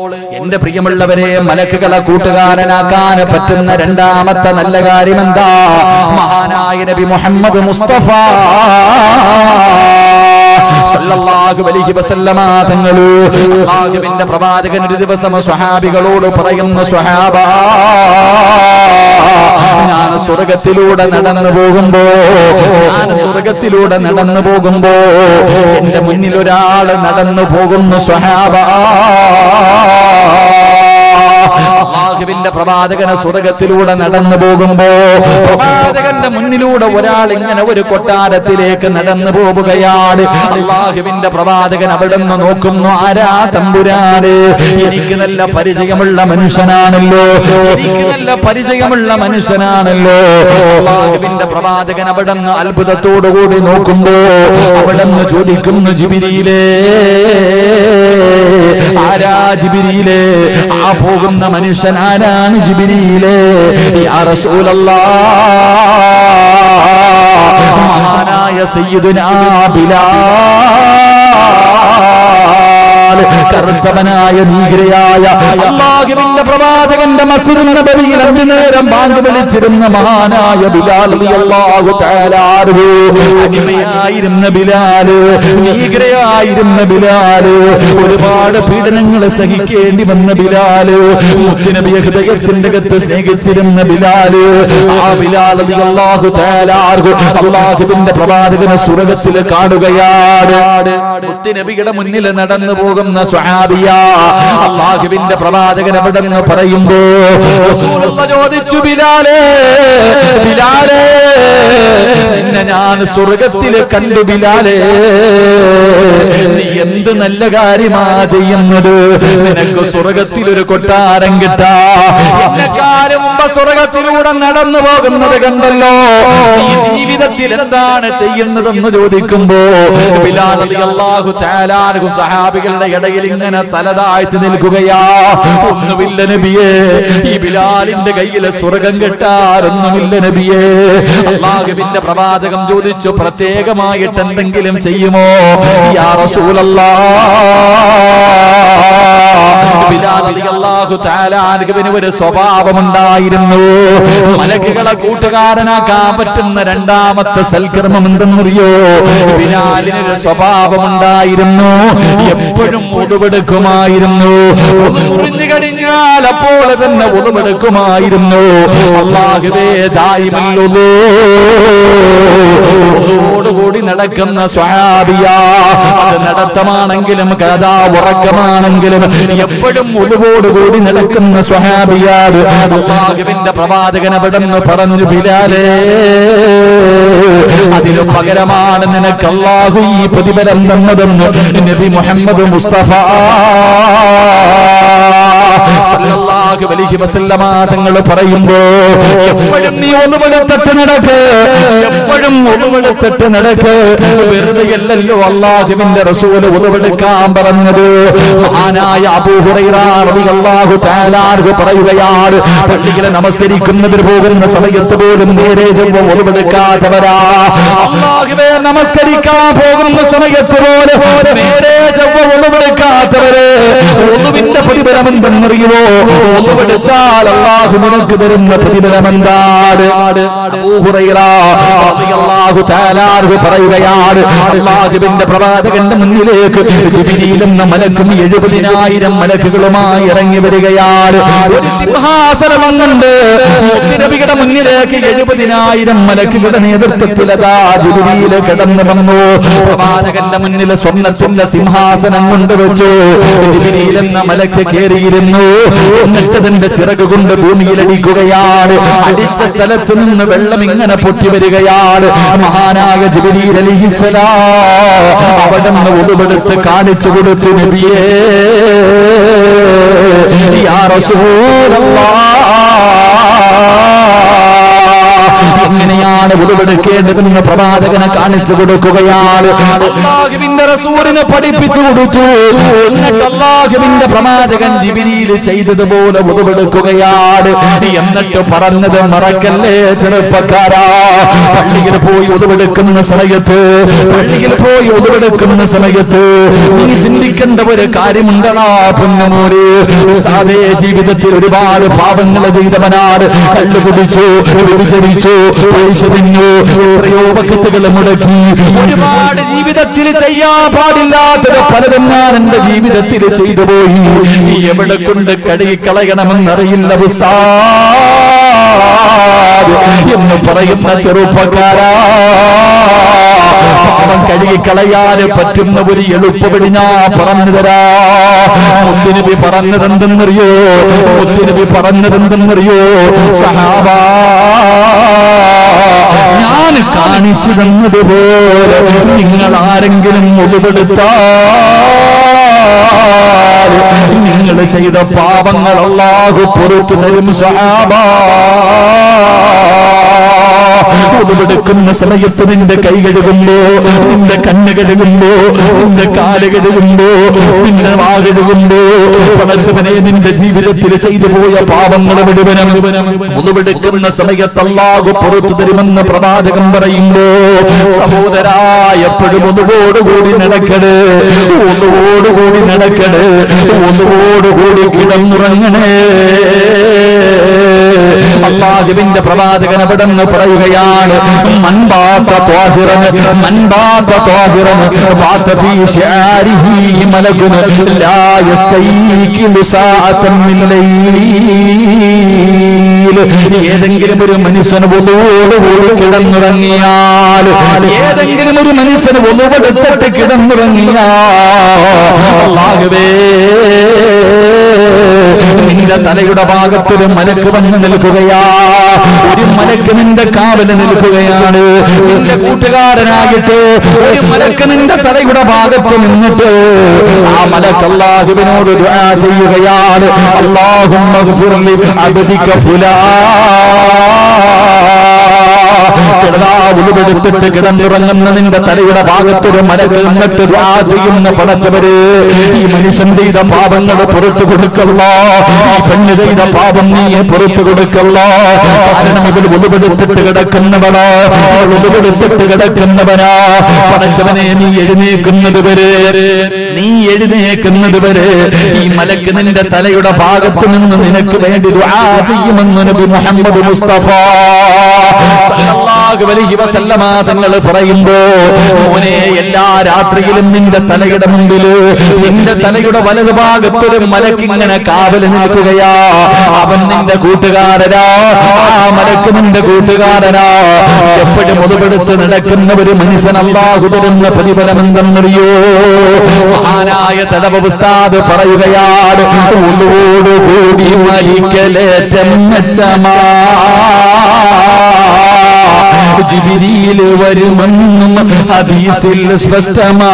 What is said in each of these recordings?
എന്റെ പ്രിയമുള്ളവരെ മലക്കുകളെ കൂട്ടുകാരനാക്കാൻ പറ്റുന്ന രണ്ടാമത്തെ നല്ല കാര്യം എന്താ മഹാനായ നബി മുഹമ്മദ് മുസ്തഫ സല്ലല്ലാഹു അലൈഹി വസല്ലമ തങ്ങള് അല്ലാഹുവിന്റെ പ്രവാചകൻ ഒരു ദിവസം സ്വഹാബികളോട് പറയുന്നു സ്വഹാബ ഞാൻ സ്വർഗത്തിലൂടെ നടന്നു പോകുമ്പോ ഞാൻ സ്വർഗത്തിലൂടെ നടന്നു പോകുമ്പോ എന്റെ മുന്നിൽ ഒരാള് നടന്നു പോകുന്നു സ്വഹാബ അള്ളാഹുവിന്റെ പ്രവാചകന് സ്വർഗത്തിലൂടെ നടന്നു പോകുമ്പോ പ്രവാചകന്റെ മുന്നിലൂടെ ഒരാൾ ഇങ്ങനെ ഒരു കൊട്ടാരത്തിലേക്ക് നടന്നു പോവുകയാണ് അള്ളാഹുവിന്റെ പ്രവാചകൻ അവിടെ നിന്ന് നോക്കുന്നു ആരാ തമ്പുരാന് എനിക്ക് നല്ല പരിചയമുള്ള മനുഷ്യനാണല്ലോ എനിക്ക് നല്ല പരിചയമുള്ള മനുഷ്യനാണല്ലോ അള്ളാഹുവിന്റെ പ്രവാചകൻ അവിടെ നിന്ന് അത്ഭുതത്തോടുകൂടി നോക്കുമ്പോ അവിടെ നിന്ന് ചോദിക്കുന്നു ജിബിരിയിലേ ആരാ ജിബിരിയിലേ ആ പോകുന്ന മനുഷ്യൻ ആരാണ് ജിബിരിയിലേ യാ റസൂലല്ലാ മഹാനായ സയ്യിദുനാ ബിലാൽ കറുത്തവനായ നീഗ്രയായ അള്ളാഹുവിന്റെ പ്രവാചകന്റെ മസ്ജിദ് നബവിയിൽ അഞ്ചു നേരം ബാങ്ക് വിളിച്ചിരുന്ന മഹാനായ ബിലാൽ റളിയല്ലാഹു തആല അൻഹു അടിമയായിരുന്ന ബിലാല് നീഗ്രയായിരുന്ന ബിലാല് ഒരുപാട് പീഡനങ്ങൾ സഹിക്കേണ്ടി വന്ന ബിലാല് മുത്തുനബി ഹൃദയത്തിന്റെ അകത്ത് സ്നേഹിച്ചിരുന്ന ബിലാല് ആ ബിലാൽ റളിയല്ലാഹു തആല അൻഹു അള്ളാഹുവിന്റെ പ്രവാചകനെ സ്വർഗത്തിൽ കാണുകയാണ് മുത്തുനബിയുടെ മുന്നിൽ നടന്നു പോകുന്ന സ്വഹാബിയ അള്ളാഹുവിന്റെ പ്രവാചകൻ അവിടെ നിന്ന് പറയുമ്പോ റസൂലുള്ള ചോദിച്ചു ബിലാലേ ബിലാലേ നിന്നെ ഞാൻ സ്വർഗത്തിൽ കണ്ടു ബിലാലേ നീ എന്ത് നല്ല കാര്യമാ ചെയ്യുന്നത് നിനക്ക് സ്വർഗത്തിൽ ഒരു കൊട്ടാരം കിട്ടാ എന്നെക്കാരും മുമ്പ് സ്വർഗത്തിലൂടെ നടന്നു പോകുന്നത് കണ്ടല്ലോ ഈ ജീവിതത്തിൽ എന്താണ് ചെയ്യുന്നതെന്ന് ചോദിക്കുമ്പോ ബിലാൽ റളിയല്ലാഹു തആല അൻഹു സഹാബികളുടെ ഇടയിൽ ഇങ്ങനെ തലതാഴ്ത്തി നിൽക്കുകയാ ഒന്നുമില്ല നബിയേ ഈ ബിലാലിന്റെ കയ്യിലെ സ്വർഗം കിട്ടാറൊന്നുമില്ല നബിയേ അള്ളാഹുവിന്റെ പ്രവാചകം ചോദിച്ചു പ്രത്യേകമായിട്ട് എന്തെങ്കിലും ചെയ്യുമോ യാ റസൂലല്ലാ ബിലാൽ റളിയല്ലാഹു തആല അൻഹുവിന് ഒരു സ്വഭാവമുണ്ടായിരുന്നു മലക്കുകളെ കൂട്ടുകാരനാക്കാൻ പറ്റുന്ന രണ്ടാമത്തെ സൽക്കർമ്മം എന്തെന്നറിയോ ബിലാലിന് ഒരു സ്വഭാവമുണ്ടായിരുന്നു എപ്പോഴും ഉടുവെടുക്കുമായിരുന്നു ഒന്ന് മുറിഞ്ഞു കഴിഞ്ഞാൽ അപ്പോൾ തന്നെ ഉടുവെടുക്കുമായിരുന്നു അള്ളാഹുവേ ദായിമല്ലോ ഓടുകൂടി നടക്കുന്ന സ്വാബിയ അത് നടത്തമാണെങ്കിലും കഥ ഉറക്കമാണെങ്കിലും എപ്പോഴും ഒതുവോടുകൂടി നടക്കുന്ന സ്വഹാബിയാട് അള്ളാഹുവിന്റെ പ്രവാചകൻ അവിടെ നിന്ന് പറഞ്ഞു ബിലാലേ അതിനു പകരമാണ് നിനക്ക് അള്ളാഹു ഈ പ്രതിഫലം തന്നതെന്ന് നബി മുഹമ്മദ് മുസ്തഫ സല്ലല്ലാഹു അലൈഹി വസല്ലമ തങ്ങൾ പറയുമ്പോ എപ്പോഴും നീ ഒന്നുപെടുത്തിട്ട് നടക്ക് എപ്പോഴും ഒന്നുപെടുത്തിട്ട് നടക്ക് വെറുതെ അല്ലല്ലോ അള്ളാഹുവിന്റെ റസൂല് ഒന്നുപെടുക്കാൻ പറഞ്ഞത് മഹാനായ അബൂ ഹുറൈറ റളിയല്ലാഹു തആല അൻഹു പറയുകയാണ് പള്ളിയിലെ നമസ്കരിക്കുന്നതിന് പോകുന്ന സമയത്ത് പോലും നേരെ ചൊവ്വ ഒന്നുപെടുക്കാത്തവരാ അള്ളാഹുവെ നമസ്കരിക്കാൻ പോകുന്ന സമയത്ത് പോലും നേരെ ചൊവ്വ ഒന്നുപെടുക്കാത്തവര് ഒന്നുവിന്റെ പ്രതിഫലം എന്തെന്നറിയുമോ ഒന്നുപെടുത്താൽ അള്ളാഹു നിനക്ക് തരുന്ന പ്രതിഫലം എന്താണ് അബൂ ഹുറൈറ റളിയല്ലാഹു തആല അൻഹു പറയുകയാണ് അള്ളാഹുവിന്റെ പ്രവാചകന്റെ മുന്നിലേക്ക് ജിബിരിയിൽ എന്ന മലക്കും എഴുപതിനായിരം മലക്കുകളുമായി ഇറങ്ങി വരികയാണ് ഒരു സിംഹാസനം കൊണ്ട് നബിയുടെ മുന്നിലേക്ക് എഴുപതിനായിരം മലക്കുകളുടെ നേതൃത്വത്തിൽ അതാ ജിബിരിയിൽ കിടന്നു വന്നു പ്രവാചകന്റെ മുന്നിൽ സ്വർണ്ണത്തിന്റെ സിംഹാസനം കൊണ്ടുവച്ചു ജിബിരിയിൽ എന്ന മലക്ക് കയറിയിരുന്നു എന്നിട്ട് അതിന്റെ ചിറക് കൊണ്ട് ഭൂമിയിലടിക്കുകയാണ് അടിച്ച സ്ഥലത്ത് നിന്ന് വെള്ളം ഇങ്ങനെ പൊട്ടി വരികയാണ് മഹാനായ ജിബിരിയിൽ അലിഹിസലാ അവിടെ നിന്ന് ഉടുപെടുത്ത് കാണിച്ചു കൊടുത്തു നബിയേ യാ റസൂലല്ലാഹ് എങ്ങനെയാണ് ഉടുവെടുക്കേണ്ടത് ചെയ്യേണ്ടതെന്ന് പ്രവാചകനെ കാണിച്ചു കൊടുക്കുകയാണ് അള്ളാഹുവിന്റെ റസൂലിനെ പഠിപ്പിച്ചു കൊടുത്തു എന്നിട്ട് അള്ളാഹുവിന്റെ പ്രവാചകൻ ജിബിരിയിൽ ചെയ്തതുപോലെ ഉതവെടുക്കുകയാണ് എന്നിട്ട് പറഞ്ഞത് മറക്കല്ലേ ചെറുപ്പക്കാരാ പള്ളിയിൽ പോയി ഉതവെടുക്കുന്ന സമയത്ത് പള്ളിയിൽ പോയി ഉതവെടുക്കുന്ന സമയത്ത് നീ ചിന്തിക്കേണ്ട ഒരു കാര്യമുണ്ടടാ പൊന്നമോര് സാധേ ജീവിതത്തിൽ ഒരുപാട് പാപങ്ങൾ ചെയ്തവനാണ് കള്ളു കുടിച്ചു വ്യഭിചരിച്ചു പൈസ തിന്നു എത്രയോ വക്കത്തുകൾ മുടക്കി ഒരുപാട് ജീവിതത്തിൽ ചെയ്യാൻ പാടില്ലാത്തത് പലതും ഞാൻ എന്റെ ജീവിതത്തിൽ ചെയ്തു പോയി നീ എവിടെ കൊണ്ട് കഴുകിക്കളയണമെന്നറിയില്ല ഉസ്താദ് എന്ന് പറയുന്ന ചെറുപ്പക്കാരാ പാപം കഴുകിക്കളയാൻ പറ്റുന്ന ഒരു എളുപ്പവഴി ഞാൻ പറഞ്ഞു തരാ മുത്തുനബി പറഞ്ഞതെന്തെന്നറിയോ മുത്തുനബി പറഞ്ഞതെന്തെന്നറിയോ സഹാബാ ഞാൻ കാണിച്ചു തന്നതുപോലെ നിങ്ങൾ ആരെങ്കിലും ഒളിവെടുത്താൽ നിങ്ങൾ ചെയ്ത പാപങ്ങൾ അള്ളാഹു പുറത്തു തരും സഹാബാ ഒളിവെടുക്കുന്ന സമയത്ത് നിന്റെ കൈ കഴുകുമ്പോ നിന്റെ കണ്ണ് കഴുകുമ്പോ നിന്റെ കാല് കഴുകുമ്പോ നിന്റെ വാ കഴുകുമ്പോ പടച്ചവനെ നിന്റെ ജീവിതത്തിൽ ചെയ്തു പോയ പാപങ്ങൾ മുഴുവനും ഒളിവെടുക്കുന്ന സമയത്ത് അള്ളാഹു പുറത്തു തരുമെന്ന് പ്രവാചകം പറയുമ്പോ സഹോദരാ എപ്പോഴും ഒന്നുകൂടി നടക്കട് ഒന്നുകൂടി നടക്കട് ഒന്നുകൂടി കിടന്നുറങ്ങണേ അള്ളാഹുവിന്റെ പ്രവാചകൻ അവിടെ നിന്ന് പറയുകയാണ് മൻബാത്ത ത്വാഹിറൻ മൻബാത്ത ത്വാഹിറൻ ബാത്ത ഫീ ശിആരിഹി മലകുൻ ലാ യസ്തൈഖിലു സാഅതൻ മിൻ ലൈൽ ഏതെങ്കിലും ഒരു മനുഷ്യന് ഒന്നുകൂടി കിടന്നുറങ്ങിയാൽ ഏതെങ്കിലും ഒരു മനുഷ്യന് ഒന്നുകൊടുത്തിട്ട് കിടന്നുറങ്ങിയാൽ അള്ളാഹുവേ നിന്റെ തലയുടെ ഭാഗത്തൊരു മലക്ക് വന്ന് നിൽക്കുകയാ ഒരു മലക്ക് നിന്റെ കാവല് നിൽക്കുകയാണ് നിന്റെ കൂട്ടുകാരനായിട്ട് ഒരു മലക്ക് നിന്റെ തലയുടെ ഭാഗത്ത് നിന്നിട്ട് ആ മലക്ക് അള്ളാഹുവിനോട് ദുആ ചെയ്യുകയാണ് അള്ളാഹും അബദിക ഫുലാ ഉളുവെടുത്തിട്ട് കിടന്നുറങ്ങുന്ന നിന്റെ തലയുടെ ഭാഗത്തൊരു മലക്ക് നിന്നിട്ട് ദുആ ചെയ്യുന്ന പടച്ചവര് ഈ മനുഷ്യൻ ചെയ്ത പാപങ്ങൾ പുറത്തു കൊടുക്കല്ല ഈ പെണ്ണ് ചെയ്ത പാപം നീ പുറത്തു കൊടുക്കല്ല കാരണം ഇവൾ ഉളുവെടുത്തിട്ട് കിടക്കുന്നവളാ ഇവൾ ഉളുവെടുത്തിട്ട് കിടക്കുന്നവനാ പടച്ചവനെ നീ എഴുന്നേക്കുന്നത് വരെ നീ എഴുന്നേക്കുന്നത് വരെ ഈ മലക്ക് നിന്റെ തലയുടെ ഭാഗത്ത് നിന്ന് നിനക്ക് വേണ്ടി ദുആ ചെയ്യുമെന്ന് നബി മുഹമ്മദ് മുസ്തഫ സല്ലല്ലാഹു അലൈഹി വസല്ലമ തങ്ങൾ പറയുമ്പോ മോനെ എല്ലാ രാത്രിയിലും നിന്റെ തലയുടെ മുമ്പില് നിന്റെ തലയുടെ വലതു ഭാഗത്തൊരു മലക്കിങ്ങനെ കാവല് നിൽക്കുകയാ അവൻ നിന്റെ കൂട്ടുകാരനാ ആ മലക്ക് നിന്റെ കൂട്ടുകാരനാ എപ്പോഴും ഒതുപെടുത്ത് നടക്കുന്ന ഒരു മനുഷ്യൻ അള്ളാഹു തരുന്ന പ്രതിഫലം എന്തെന്നറിയോ മഹാനായ തടവ ഉസ്താദ് പറയുകയാണ് ഉള്ളോടുകൂടി മരിക്കലേറ്റം മെച്ചമാ ജിബിരിയിൽ വരുമെന്നും ഹദീസിൽ സ്പഷ്ടമാ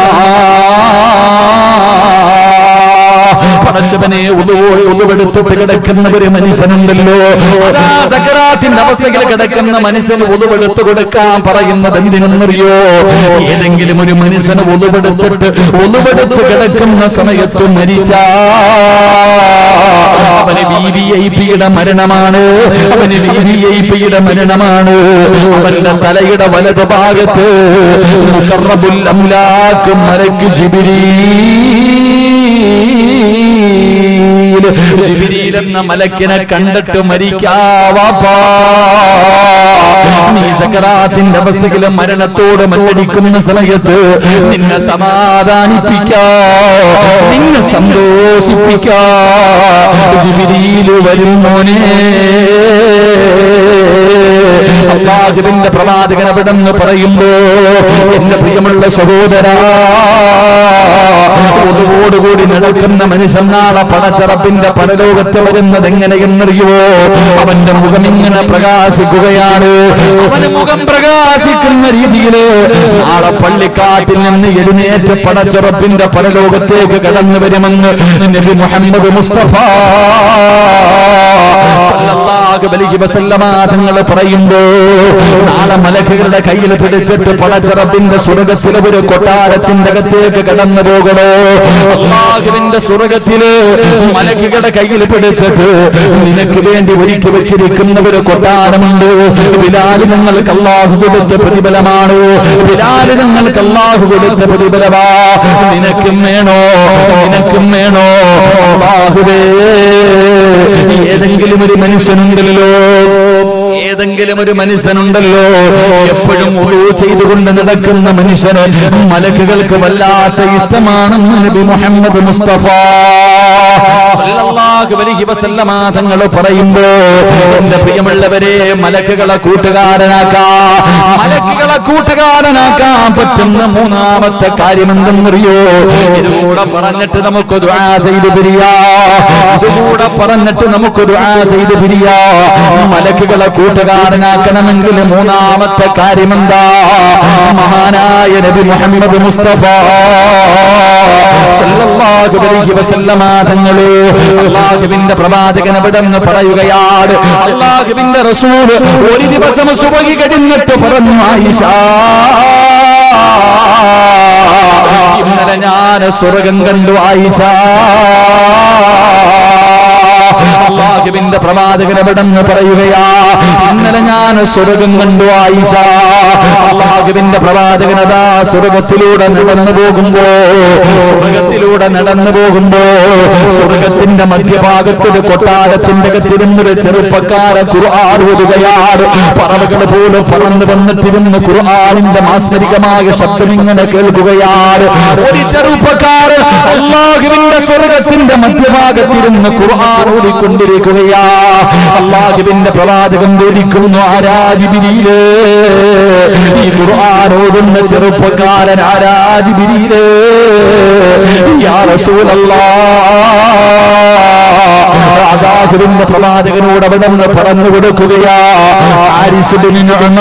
പടച്ചവനെ ഒതുവെടുത്തിട്ട് കിടക്കുന്ന ഒരു മനുഷ്യനുണ്ടല്ലോ അതാ സക്കറാത്തിന്റെ അവസ്ഥയിൽ കിടക്കുന്ന മനുഷ്യന് ഒതുവെടുത്ത് കൊടുക്കാൻ പറയുന്നത് എന്തിനെന്നറിയോ ഏതെങ്കിലും ഒരു മനുഷ്യന് ഒതുവെടുത്തിട്ട് ഒതുവെടുത്ത് കിടക്കുന്ന സമയത്ത് മരിച്ച അവന് വി വി ഐ പിയുടെ മരണമാണ് അവന് വി വി ഐ പിയുടെ മരണമാണ് അവന്റെ തലയുടെ വലത് ഭാഗത്ത് മുഖറബുൽ അംലാക്ക് മലക്ക് ജിബിരീ ജിബിരിയിൽ എന്ന മലക്കിനെ കണ്ടിട്ട് മരിക്കാവാപ്പാ നീ സക്കറാത്തിന്റെ അവസ്ഥയിലെ മരണത്തോട് മല്ലടിക്കുന്ന സമയത്ത് നിന്നെ സമാധാനിപ്പിക്കാ നിന്നെ സന്തോഷിപ്പിക്കാ ജിബിരിയിൽ വരും മോനെ അള്ളാഹുവിന്റെ പ്രവാചകൻ അവിടെ നിന്ന് പറയുമ്പോ എന്റെ പ്രിയമുള്ള സഹോദരാ ഒതുവോടുകൂടി നടക്കുന്ന മനുഷ്യൻ നാളെ പടച്ചറപ്പിന്റെ പരലോകത്ത് വരുന്നത് എങ്ങനെയെന്നറിയോ അവന്റെ മുഖം ഇങ്ങനെ പ്രകാശിക്കുകയാണ് അവന് മുഖം പ്രകാശിക്കുന്ന രീതിയില് നാളെ പള്ളിക്കാട്ടിൽ നിന്ന് എഴുന്നേറ്റ് പടച്ചുറപ്പിന്റെ പരലോകത്തേക്ക് കടന്നു വരുമെന്ന് നബി മുഹമ്മദ് മുസ്തഫ സല്ലല്ലാഹു അലൈഹി വസല്ലമ തങ്ങൾ പറയുമ്പോ നാളെ മലക്കുകളുടെ കയ്യിൽ പിടിച്ചിട്ട് പടച്ചിറപ്പിന്റെ സ്വർഗത്തിലെ ഒരു കൊട്ടാരത്തിന്റെ അകത്തേക്ക് കടന്നു പോകണോ അള്ളാഹുവിന്റെ സ്വർഗത്തില് മലക്കുകളുടെ കയ്യിൽ പിടിച്ചിട്ട് നിനക്ക് വേണ്ടി ഒരുക്കി വെച്ചിരിക്കുന്ന ഒരു കൊട്ടാരമുണ്ട് ബിലാല് നിങ്ങൾക്ക് അള്ളാഹു കൊടുത്ത പ്രതിഫലമാണ് ബിലാല് നിങ്ങൾക്ക് അള്ളാഹു കൊടുത്ത പ്രതിഫലമാ നിനക്കും വേണോ നിനക്കും വേണോ അള്ളാഹുവേ ഏതെങ്കിലും ഒരു മനുഷ്യനുണ്ടല്ലോ ഏതെങ്കിലും ഒരു മനുഷ്യനുണ്ടല്ലോ എപ്പോഴും ഉളൂ ചെയ്തുകൊണ്ട് നടക്കുന്ന മനുഷ്യന് മലക്കുകൾക്ക് വല്ലാത്ത ഇഷ്ടമാണെന്ന് നബി മുഹമ്മദ് മുസ്തഫ സല്ലല്ലാഹു അലൈഹി വസല്ലമ തങ്ങൾ പറയുമ്പോ എന്റെ പ്രിയമുള്ളവരെ മലക്കുകളെ കൂട്ടുകാരനാക്കാ മലക്കുകളെ കൂട്ടുകാരനാക്കാൻ പറ്റുന്ന മൂന്നാമത്തെ കാര്യം എന്തെന്നറിയോ ഇതുകൂടെ പറഞ്ഞിട്ട് നമുക്ക് ദുആ ചെയ്ത് പിരിയാ ഇതുകൂടെ പറഞ്ഞിട്ട് നമുക്ക് ദുആ ചെയ്ത് പിരിയാ മലക്കുകളെ കൂട്ടുകാരനാക്കണമെങ്കിൽ മൂന്നാമത്തെ കാര്യം എന്താ മഹാനായ നബി മുഹമ്മദ് മുസ്തഫ സല്ലല്ലാഹു അലൈഹി വസല്ലമ തങ്ങള് അള്ളാഹുവിന്റെ പ്രവാചകൻ അവിടെ നിന്ന് പറയുകയാണ് അള്ളാഹുവിന്റെ റസൂൽ ഒരു ദിവസം സുബഹി കഴിഞ്ഞിട്ട് പറഞ്ഞു ആയിഷ ഇന്നലെ ഞാൻ സ്വർഗം കണ്ടു ആയിഷ അള്ളാഹുവിന്റെ പ്രവാചകൻ അവിടെ നിന്ന് പറയുകയാ ഇന്നലെ ഞാൻ സ്വർഗം കണ്ടു ആയിഷ അള്ളാഹുവിന്റെ പ്രവാചകനതാ സ്വർഗത്തിലൂടെ നടന്നു പോകുമ്പോ സ്വർഗത്തിലൂടെ നടന്നു പോകുമ്പോ സ്വർഗത്തിന്റെ മധ്യഭാഗത്തൊരു കൊട്ടാരത്തിന്റെ അകത്തിരുന്നൊരു ചെറുപ്പക്കാരെ ഖുർആൻ ഓതുകയാണ് പറവകൾ പോലെ പറന്നു വന്നിട്ടിരുന്ന് ഖുർആനിന്റെ മാസ്മരികമായ ശബ്ദം ഇങ്ങനെ കേൾക്കുകയാണ് ഒരു ചെറുപ്പക്കാരൻ അള്ളാഹുവിന്റെ സ്വർഗത്തിന്റെ മധ്യഭാഗത്തിരുന്ന് ഖുർആൻ ഓതിക്കൊണ്ടിരിക്കുകയാ അള്ളാഹുവിന്റെ പ്രവാചകൻ ഓദിക്കുന്നു ആരാജിബിരിയില് ഈ ഖുർആൻ ഓതുന്ന ചെറുപ്പക്കാരൻ ആരാജിബിരിയില് യാ റസൂലല്ലാ അള്ളാഹുവിന്റെ പ്രവാചകനോട് അവിടെ നിന്ന് പറഞ്ഞു കൊടുക്കുകയാ Haris bin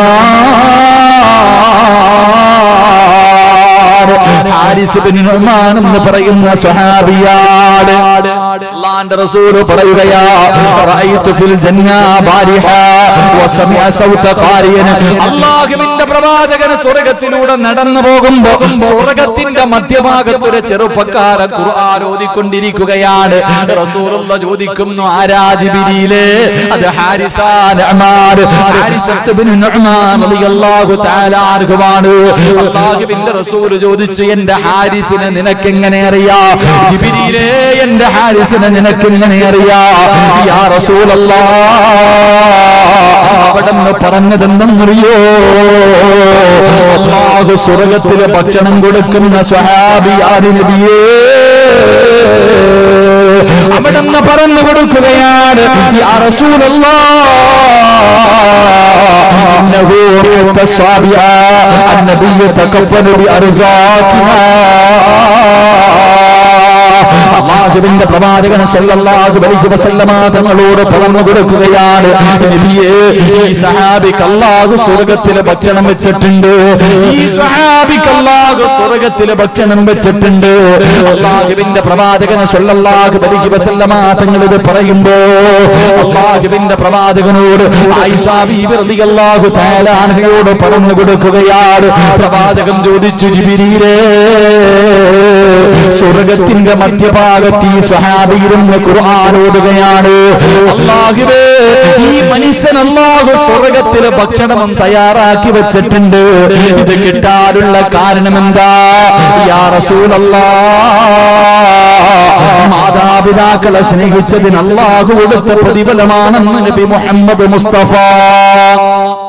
Numan Haris bin Numan എന്ന് പറയുന്ന സ്വഹാബിയാണ് അല്ലാഹുവിന്റെ റസൂൽ പറയുകയാ റഅയ്തു ഫിൽ ജന്ന ബാരിഹ വസമിഅ സൗത ഖാരിയൻ അല്ലാഹുവിന്റെ പ്രവാചകൻ സ്വർഗ്ഗത്തിലൂടെ നടന്നു പോകുമ്പോ സ്വർഗ്ഗത്തിന്റെ മധ്യഭാഗത്ത് ഒരു ചെറുപ്പക്കാരൻ ഖുർആൻ ഓതിക്കൊണ്ടിരിക്കുകയാണ് റസൂലുള്ള ചോദിക്കുന്നു ആരാജിബിരിയിലെ അത് ഹാരിസാൻ അമാർ ഹാരിസത്ത് ബിൻ നുഅ്മാൻ റളിയല്ലാഹു തആല അൻഹുവാണ് അല്ലാഹുവിന്റെ റസൂൽ ചോദിച്ചു എന്റെ ഹാരിസിനെ നിനക്കെങ്ങനെ അറിയാ ജിബിരിയിലെ എന്റെ ഹാരിസിനെ നിനക്കെങ്ങനെ അറിയാ യാ റസൂലല്ലാ അവിടെ നിന്ന് പറഞ്ഞതെന്തെന്നറിയോ അള്ളാഹു സ്വർഗത്തിലെ ഭക്ഷണം കൊടുക്കുന്ന സ്വഹാബിയാരി നബിയേ അവിടെ നിന്ന് പറഞ്ഞു കൊടുക്കുകയാണ് യാ റസൂലല്ലാ إنه رؤية الصابعة النبي يتكفل بأرزاقنا അള്ളാഹുവിന്റെ പ്രവാചകൻ സല്ലല്ലാഹു അലൈഹി വസല്ലമ തങ്ങളോട് പറഞ്ഞു കൊടുക്കുകയാണ് നബിയേ ഈ സഹാബിക്ക് അല്ലാഹു സ്വർഗ്ഗത്തിലെ ഭക്ഷണം വെച്ചിട്ടുണ്ട് ഈ സഹാബിക്ക് അല്ലാഹു സ്വർഗ്ഗത്തിലെ ഭക്ഷണം വെച്ചിട്ടുണ്ട് അള്ളാഹുവിന്റെ പ്രവാചകൻ സല്ലല്ലാഹു അലൈഹി വസല്ലമ തങ്ങൾ ഇത് പറയുമ്പോ അള്ളാഹുവിന്റെ പ്രവാചകനോട് ആയിഷാ ബീബി റളിയല്ലാഹു തആല അൻഹയോട് പറഞ്ഞു കൊടുക്കുകയാണ് പ്രവാചകൻ ചോദിച്ചു ജിബിരിയിലേ സ്വർഗത്തിന്റെ മധ്യഭാഗത്ത് ഈ സ്വഹാബിയിരുന്ന് ഖുർആൻ ഓതുകയാണ് അള്ളാഹുവേ ഈ മനുഷ്യൻ അള്ളാഹു സ്വർഗത്തിലെ ഭക്ഷണം തയ്യാറാക്കി വെച്ചിട്ടുണ്ട് ഇത് കിട്ടാനുള്ള കാരണം എന്താ യാ റസൂലല്ലാ മാതാപിതാക്കളെ സ്നേഹിച്ചതിന് അള്ളാഹു കൊടുത്ത പ്രതിഫലമാണെന്ന് നബി മുഹമ്മദ് മുസ്തഫ